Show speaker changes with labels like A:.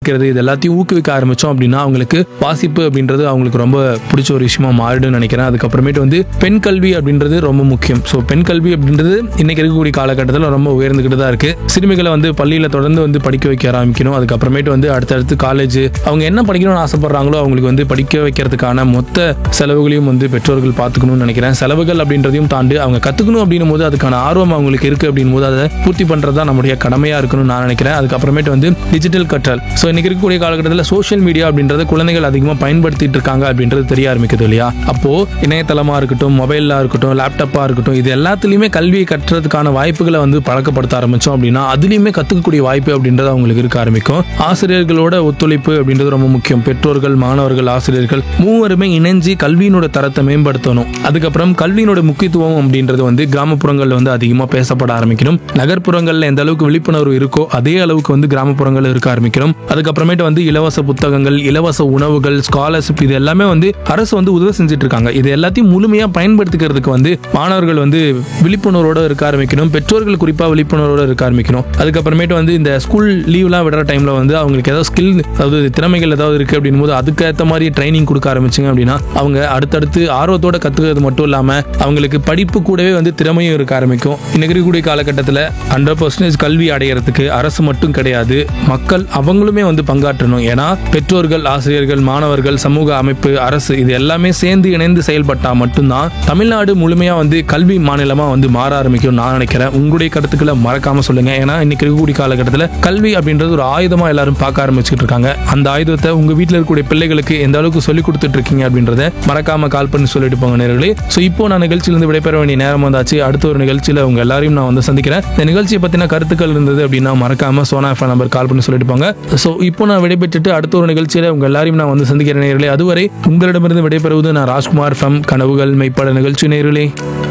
A: படிக்கிறது இது எல்லாத்தையும் ஊக்குவிக்க ஆரம்பிச்சோம் அப்படின்னா அவங்களுக்கு வாசிப்பு அப்படின்றது அவங்களுக்கு ரொம்ப பிடிச்ச ஒரு விஷயமா மாறிடும்னு நினைக்கிறேன் அதுக்கப்புறமேட்டு வந்து பெண் கல்வி அப்படின்றது ரொம்ப முக்கியம் ஸோ பெண் கல்வி அப்படின்றது இன்னைக்கு இருக்கக்கூடிய காலகட்டத்தில் ரொம்ப உயர்ந்துகிட்டு தான் இருக்கு சிறுமிகளை வந்து பள்ளியில் தொடர்ந்து வந்து படிக்க வைக்க ஆரம்பிக்கணும் அதுக்கப்புறமேட்டு வந்து அடுத்தடுத்து காலேஜ் அவங்க என்ன படிக்கணும்னு ஆசைப்படுறாங்களோ அவங்களுக்கு வந்து படிக்க வைக்கிறதுக்கான மொத்த செலவுகளையும் வந்து பெற்றோர்கள் பார்த்துக்கணும்னு நினைக்கிறேன் செலவுகள் அப்படின்றதையும் தாண்டி அவங்க கற்றுக்கணும் அப்படின்னும் போது அதுக்கான ஆர்வம் அவங்களுக்கு இருக்கு அப்படின்னும் போது அதை பூர்த்தி பண்ணுறது தான் நம்முடைய கடமையாக இருக்கணும்னு நான் நினைக்கிறேன் அதுக்கப்புறமேட்டு வந்து டிஜிட்டல் கற்றல் ஸோ இன்னைக்கு இருக்கக்கூடிய காலகட்டத்தில் சோஷியல் மீடியா அப்படின்றது குழந்தைகள் அதிகமாக பயன்படுத்திட்டு இருக்காங்க அப்படின்றது தெரிய ஆரம்பிக்குது இல்லையா அப்போ இணையதளமாக இருக்கட்டும் மொபைலாக இருக்கட்டும் லேப்டாப்பாக இருக்கட்டும் இது எல்லாத்துலேயுமே கல்வியை கற்றுறதுக்கான வாய்ப்புகளை வந்து பழக்கப்படுத்த ஆரம்பிச்சோம் அப்படின்னா அதுலேயுமே கற்றுக்கக்கூடிய வாய்ப்பு அப்படின்றது அவங்களுக்கு இருக்க ஆரம்பிக்கும் ஆசிரியர்களோட ஒத்துழைப்பு அப்படின்றது ரொம்ப முக்கியம் பெற்றோர்கள் மாணவர்கள் ஆசிரியர்கள் மூவருமே இணைஞ்சு கல்வியினோட தரத்தை மேம்படுத்தணும் அதுக்கப்புறம் கல்வியினோட முக்கியத்துவம் அப்படின்றது வந்து கிராமப்புறங்களில் வந்து அதிகமாக பேசப்பட ஆரம்பிக்கணும் நகர்ப்புறங்களில் எந்த அளவுக்கு விழிப்புணர்வு இருக்கோ அதே அளவுக்கு வந்து கிராமப்புறங்கள் இருக்க ஆரம்பிக்கணும் அதுக்கப்புறமேட்டு வந்து இலவச புத்தகங்கள் இலவச உணவுகள் ஸ்காலர்ஷிப் இது எல்லாமே வந்து அரசு வந்து உதவி செஞ்சுட்டு இருக்காங்க இது எல்லாத்தையும் முழுமையாக பயன்படுத்திக்கிறதுக்கு வந்து மாணவர்கள் வந்து விழிப்புணர்வோட இருக்க ஆரம்பிக்கணும் பெற்றோர்கள் குறிப்பாக விழிப்புணர்வோட இருக்க ஆரம்பிக்கணும் அதுக்கப்புறமேட்டு வந்து இந்த ஸ்கூல் லீவ்லாம் விடுற டைமில் வந்து அவங்களுக்கு ஏதாவது ஸ்கில் அதாவது திறமைகள் ஏதாவது இருக்குது அப்படின் போது அதுக்கேற்ற மாதிரி ட்ரைனிங் கொடுக்க ஆரம்பிச்சிங்க அப்படின்னா அவங்க அடுத்தடுத்து ஆர்வத்தோட கற்றுக்கிறது மட்டும் இல்லாமல் அவங்களுக்கு படிப்பு கூடவே வந்து திறமையும் இருக்க ஆரம்பிக்கும் இன்னைக்கு இருக்கக்கூடிய காலகட்டத்தில் ஹண்ட்ரட் பர்சன்டேஜ் கல்வி அடையிறதுக்கு அரசு மட்டும் கிடையாது மக்கள் அவங்களுமே வந்து பங்காற்றணும் ஏன்னா பெற்றோர்கள் ஆசிரியர்கள் மாணவர்கள் சமூக அமைப்பு அரசு இது எல்லாமே சேர்ந்து இணைந்து செயல்பட்டா மட்டும்தான் தமிழ்நாடு முழுமையா வந்து கல்வி மாநிலமா வந்து மாற ஆரம்பிக்கும் நான் நினைக்கிறேன் உங்களுடைய கருத்துக்களை மறக்காம சொல்லுங்க ஏன்னா இன்னைக்கு இருக்கக்கூடிய காலகட்டத்தில் கல்வி அப்படின்றது ஒரு ஆயுதமா எல்லாரும் பார்க்க ஆரம்பிச்சுட்டு இருக்காங்க அந்த ஆயுதத்தை உங்க வீட்டில் இருக்கக்கூடிய பிள்ளைகளுக்கு எந்த அளவுக்கு சொல்லி கொடுத்துட்டு இருக்கீங்க அப்படின்றத மறக்காம கால் பண்ணி சொல்லிட்டு போங்க நேர்களே ஸோ இப்போ நான் நிகழ்ச்சியிலிருந்து விடைபெற வேண்டிய நேரம் வந்தாச்சு அடுத்த ஒரு நிகழ்ச்சியில உங்க எல்லாரையும் நான் வந்து சந்திக்கிறேன் இந்த நிகழ்ச்சியை பத்தின கருத்துக்கள் இருந்தது அப்படின்னா மறக்காம சோனா எஃப்எம் நம்பர் கால் பண்ணி சொல்லிட்டு போங்க ஸோ இப்போ நான் விடைபெற்றுட்டு அடுத்த ஒரு நிகழ்ச்சியில உங்க எல்லாரையும் நான் வந்து சந்திக்கிறேன் நேர்களே அதுவரை உங்களிடமிருந்து விடைபெறுவது நான் ராஜ்குமார் ஃபம் கனவுகள் மெய்ப்பட நிகழ்ச்சி நேர்களே